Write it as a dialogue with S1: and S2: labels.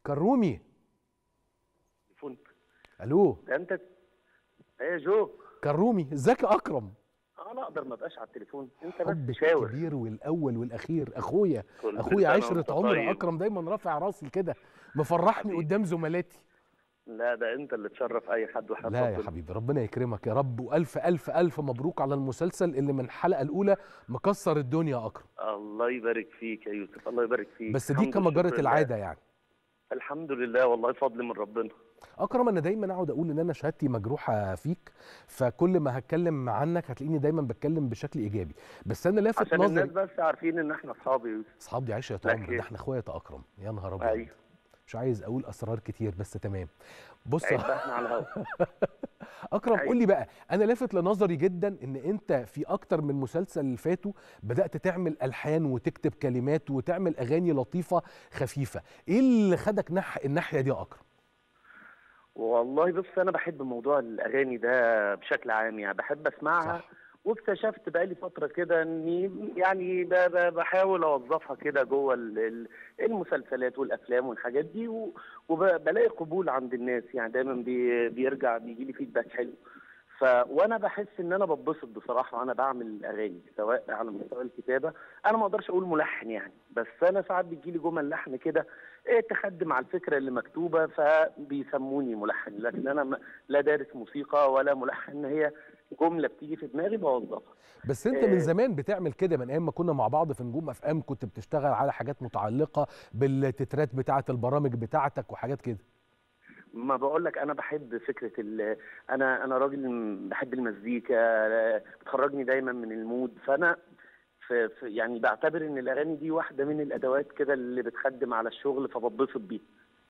S1: كرومي
S2: تليفون
S1: الو
S2: ده انت ايه يا جو
S1: كرومي ازيك يا اكرم
S2: انا اقدر ما ابقاش على التليفون انت
S1: حب
S2: بس شاور
S1: الكبير والاول والاخير اخويا
S2: كل
S1: اخويا
S2: سنة
S1: عشره
S2: وأنت
S1: عمر
S2: طيب.
S1: اكرم دايما رافع راسي كده مفرحني
S2: حبيبي.
S1: قدام زملاتي
S2: لا ده انت اللي تشرف اي حد وحد
S1: لا يا حبيبي ربنا يكرمك يا رب والف الف الف مبروك على المسلسل اللي من الحلقه الاولى مكسر الدنيا يا اكرم
S2: الله يبارك فيك يا يوسف الله يبارك فيك
S1: بس دي
S2: الحمد
S1: كما
S2: والشكر
S1: جرت
S2: لله.
S1: العاده يعني
S2: الحمد لله والله فضل من ربنا
S1: اكرم انا دايما اقعد اقول ان انا شهادتي مجروحه فيك فكل ما هتكلم عنك هتلاقيني دايما بتكلم بشكل ايجابي بس انا لافت
S2: عشان الناس
S1: نظري
S2: بس عارفين ان احنا اصحاب يا يوسف
S1: اصحاب دي عشره
S2: لا
S1: عمر
S2: خير.
S1: ده احنا اخوات يا اكرم يا نهار ابيض
S2: ايوه
S1: مش عايز اقول اسرار كتير بس تمام بص
S2: عيب بقى احنا على الهوا
S1: اكرم
S2: أيوة.
S1: قول لي بقى انا لافت لنظري جدا ان انت في اكتر من مسلسل فاتوا بدات تعمل الحان وتكتب كلمات وتعمل اغاني لطيفه خفيفه ايه اللي خدك نح الناحيه دي يا اكرم
S2: والله بص انا بحب موضوع الاغاني ده بشكل عام يعني بحب اسمعها
S1: صح.
S2: واكتشفت بقالي فتره كده اني يعني ب- ب- بحاول اوظفها كده جوه ال- ال- المسلسلات والافلام والحاجات دي و- وبلاقي قبول عند الناس يعني دايما بي- بيرجع بيجي لي فيدباك حلو ف وانا بحس ان انا بتبسط بصراحه وانا بعمل اغاني سواء على مستوى الكتابه انا ما اقدرش اقول ملحن يعني بس انا ساعات بيجي لي جمل لحن كده إيه تخدم على الفكره اللي مكتوبه فبيسموني ملحن لكن انا م- لا دارس موسيقى ولا ملحن هي جمله بتيجي في دماغي بوظفها
S1: بس انت من
S2: آه.
S1: زمان بتعمل كده من ايام ما كنا مع بعض في نجوم اف ام كنت بتشتغل على حاجات متعلقه بالتترات بتاعه البرامج بتاعتك وحاجات كده
S2: ما بقول لك انا بحب فكره ال انا انا راجل م- بحب المزيكا بتخرجني دايما من المود فانا في في يعني بعتبر ان الاغاني دي واحده من الادوات كده اللي بتخدم على الشغل فبتبسط بيها